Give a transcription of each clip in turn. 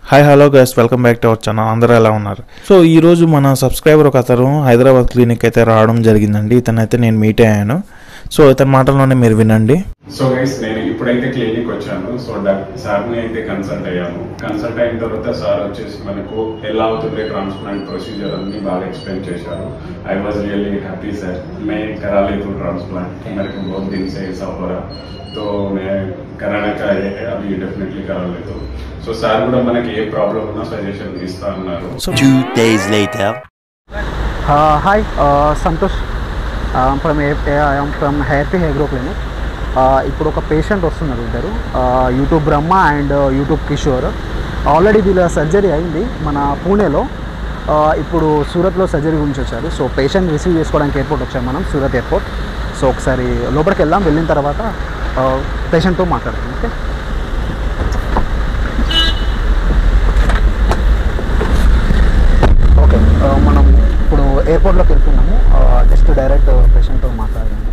Hi hello guys welcome back to our channel అందరూ ఎలా ఉన్నారు సో ఈ రోజు మన సబ్స్క్రైబర్ ఒక అతను హైదరాబాద్ క్లినిక్ అయితే రావడం జరిగిందండి ఇతనైతే నేను మీట్ అయ్యాను సో ఇతని మాటల్లోనే మీరు వినండి సో గైస్ నేను ఇప్పుడైతే క్లినిక్ వచ్చాను సో సార్ని అయితే కన్సల్ట్ అయ్యాము కన్సల్ట్ అయిన తర్వాత సార్ వచ్చేసి మనకు ఎలా అవుతుంది ట్రాన్స్ప్లాంట్ ప్రొసీజర్ అన్ని బాగా ఎక్స్ప్లెయిన్ చేశారు I was really happy sir मैं करा लेता हूँ ट्रांसप्लांट मेरे को बहुत दिन से ऐसा हो रहा तो मैं कराने का है अभी डेफिनेटली करा लेता हूँ సో సార్ కూడా మనకి ఏ ప్రాబ్లం ఉన్నా సజెషన్ ఇస్తా అన్నారు Two days later. Uh, hi, uh, Santosh from I'm from hair to hair grow clinic ఇప్పుడు ఒక పేషెంట్ వస్తున్నారు ఇద్దరు YouTube Brahma and YouTube Kishore already వీళ్ళ సర్జరీ అయింది మన పూణేలో Uh, ఇప్పుడు సూరత్లో సర్జరీ గురించి వచ్చారు సో పేషెంట్ రిసీవ్ చేసుకోవడానికి ఎయిర్పోర్ట్ వచ్చాం మనం సూరత్ ఎయిర్పోర్ట్ సో ఒకసారి లోపలికి వెళ్దాం వెళ్ళిన తర్వాత పేషెంట్తో మాట్లాడతాం ఓకే ఓకే ఆ, మనం ఇప్పుడు ఎయిర్పోర్ట్లోకి వెళ్తున్నాము జస్ట్ డైరెక్ట్ పేషెంట్తో మాట్లాడడానికి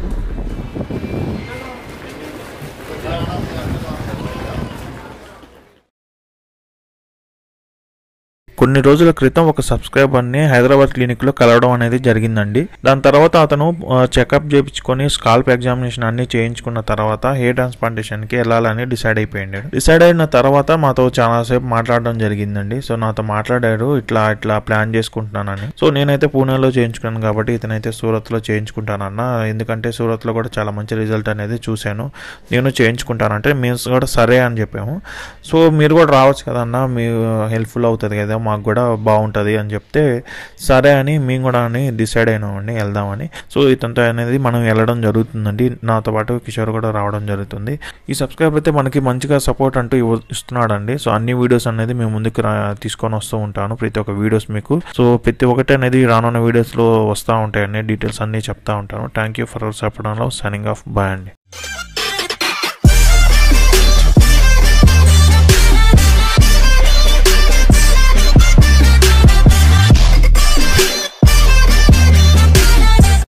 కొన్ని రోజుల క్రితం ఒక సబ్స్క్రైబర్ని హైదరాబాద్ క్లినిక్లో కలవడం అనేది జరిగిందండి దాని తర్వాత అతను చెకప్ చేయించుకొని స్కాల్ప్ ఎగ్జామినేషన్ అన్ని చేయించుకున్న తర్వాత హెయిర్ ట్రాన్స్ప్లాంటేషన్కి వెళ్ళాలని డిసైడ్ అయిపోయింది డిసైడ్ అయిన తర్వాత మాతో చాలాసేపు మాట్లాడడం జరిగిందండి సో నాతో మాట్లాడారు ఇట్లా ఇట్లా ప్లాన్ చేసుకుంటున్నానని సో నేనైతే పూణేలో చేయించుకున్నాను కాబట్టి ఇతనైతే సూరత్లో చేయించుకుంటానన్న ఎందుకంటే సూరత్లో కూడా చాలా మంచి రిజల్ట్ అనేది చూశాను నేను చేయించుకుంటానంటే మేము కూడా సరే అని చెప్పాము సో మీరు కూడా రావచ్చు కదన్న మీ హెల్ప్ఫుల్ అవుతుంది కదా మాకు కూడా బాగుంటుంది అని చెప్తే సరే అని మేము కూడా అని డిసైడ్ అయినామండి వెళ్దామని సో ఇతనితో అనేది మనం వెళ్ళడం జరుగుతుందండి నాతో పాటు కిషోర్ కూడా రావడం జరుగుతుంది ఈ సబ్స్క్రైబర్ అయితే మనకి మంచిగా సపోర్ట్ అంటూ ఇవ్వ- ఇస్తున్నాడండి సో అన్ని వీడియోస్ అనేది మేము ముందుకు రా- తీసుకొని వస్తూ ఉంటాను ప్రతి ఒక్క వీడియోస్ మీకు సో ప్రతి ఒక్కటి అనేది రానున్న వీడియోస్లో వస్తూ ఉంటాయండి డీటెయిల్స్ అన్నీ చెప్తా ఉంటాను thank you for support signing off bye అండి